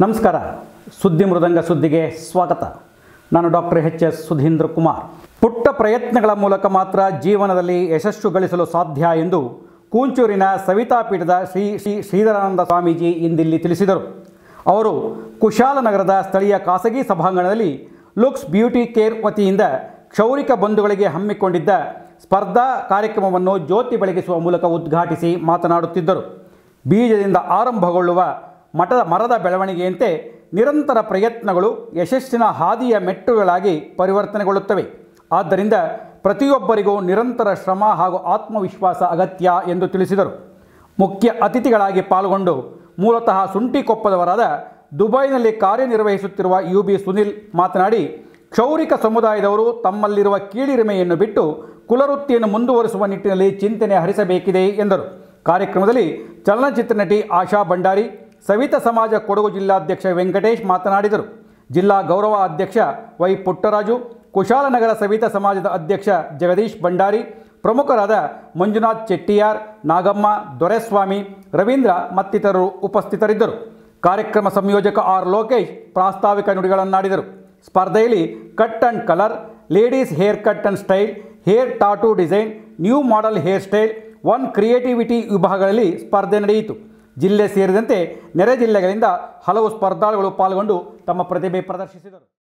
ನಮಸ್ಕಾರ ಸುದ್ದಿ ಮೃದಂಗ ಸುದ್ದಿಗೆ ಸ್ವಾಗತ ನಾನು doctor H S Sudhindra Kumar ಪುಟ್ಟ ಪ್ರಯತ್ನಗಳ ಮೂಲಕ ಮಾತ್ರ ಜೀವನದಲ್ಲಿ ಯಶಸ್ಸು ಗಳಿಸಲು ಸಾಧ್ಯ ಎಂದು ಕೂಂಚೂರಿನ ಸವಿತಾ ಪೀಠದ ಶ್ರೀ ಶ್ರೀ ಶ್ರೀಧರಾನಂದ ಸ್ವಾಮೀಜಿ ಇಂದಿಲ್ಲಿ ತಿಳಿಸಿದರು ಅವರು ಕುಶಾಲನಗರದ ಸ್ಥಳೀಯ ಖಾಸಗಿ ಸಭಾಂಗಣದಲ್ಲಿ ಲುಕ್ಸ್ ಬ್ಯೂಟಿ ಕೇರ್ ವತಿಯಿಂದ ಕ್ಷೌರಿಕ ಬಂಧುಗಳಿಗೆ ಹಮ್ಮಿಕೊಂಡಿದ್ದ ಸ್ಪರ್ಧಾ ಕಾರ್ಯಕ್ರಮವನ್ನು ಜ್ಯೋತಿ ಬೆಳಗಿಸುವ ಮೂಲಕ ಉದ್ಘಾಟಿಸಿ ಮಾತನಾಡುತ್ತಿದ್ದರು ಬೀಜದಿಂದ ಆರಂಭಗೊಳ್ಳುವ ಮಠದ ಮರದ ಬೆಳವಣಿಗೆಯಂತೆ ನಿರಂತರ ಪ್ರಯತ್ನಗಳು ಯಶಸ್ಸಿನ ಹಾದಿಯ ಮೆಟ್ಟುಗಳಾಗಿ ಪರಿವರ್ತನೆಗೊಳ್ಳುತ್ತವೆ ಆದ್ದರಿಂದ ಪ್ರತಿಯೊಬ್ಬರಿಗೂ ನಿರಂತರ ಶ್ರಮ ಹಾಗೂ ಆತ್ಮವಿಶ್ವಾಸ ಅಗತ್ಯ ಎಂದು ತಿಳಿಸಿದರು ಮುಖ್ಯ ಅತಿಥಿಗಳಾಗಿ ಪಾಲ್ಗೊಂಡು ಮೂಲತಃ ಸುಂಟಿಕೊಪ್ಪದವರಾದ ದುಬೈನಲ್ಲಿ ಕಾರ್ಯನಿರ್ವಹಿಸುತ್ತಿರುವ ಯು ಬಿ ಸುನಿಲ್ ಮಾತನಾಡಿ ಕ್ಷೌರಿಕ ಸಮುದಾಯದವರು ತಮ್ಮಲ್ಲಿರುವ ಕೀಳಿರಿಮೆಯನ್ನು ಬಿಟ್ಟು ಕುಲವೃತ್ತಿಯನ್ನು ಮುಂದುವರಿಸುವ ನಿಟ್ಟಿನಲ್ಲಿ ಚಿಂತನೆ ಹರಿಸಬೇಕಿದೆ ಎಂದರು ಕಾರ್ಯಕ್ರಮದಲ್ಲಿ ಚಲನಚಿತ್ರ ನಟಿ ಆಶಾ ಭಂಡಾರಿ ಸವಿತ ಸಮಾಜ ಕೊಡಗು ಜಿಲ್ಲಾಧ್ಯಕ್ಷ ವೆಂಕಟೇಶ್ ಮಾತನಾಡಿದರು ಜಿಲ್ಲಾ ಗೌರವ ಅಧ್ಯಕ್ಷ ವೈ ಪುಟ್ಟರಾಜು ಕುಶಾಲನಗರ ಸವಿತ ಸಮಾಜದ ಅಧ್ಯಕ್ಷ ಜಗದೀಶ್ ಭಂಡಾರಿ ಪ್ರಮುಖರಾದ ಮಂಜುನಾಥ್ ಚೆಟ್ಟಿಯಾರ್ ನಾಗಮ್ಮ ದೊರೆಸ್ವಾಮಿ ರವೀಂದ್ರ ಮತ್ತಿತರರು ಉಪಸ್ಥಿತರಿದ್ದರು ಕಾರ್ಯಕ್ರಮ ಸಂಯೋಜಕ ಆರ್ ಲೋಕೇಶ್ ಪ್ರಾಸ್ತಾವಿಕ ನುಡಿಗಳನ್ನಾಡಿದರು ಸ್ಪರ್ಧೆಯಲ್ಲಿ cut and colour ladies hair cut and style hair tattoo design new model hair style one creativity ವಿಭಾಗಗಳಲ್ಲಿ ಸ್ಪರ್ಧೆ ನಡೆಯಿತು ಜಿಲ್ಲೆ ಸೇರಿದಂತೆ ನೆರೆ ಜಿಲ್ಲೆಗಳಿಂದ ಹಲವು ಸ್ಪರ್ಧಾಳುಗಳು ಪಾಲ್ಗೊಂಡು ತಮ್ಮ ಪ್ರತಿಭೆ ಪ್ರದರ್ಶಿಸಿದರು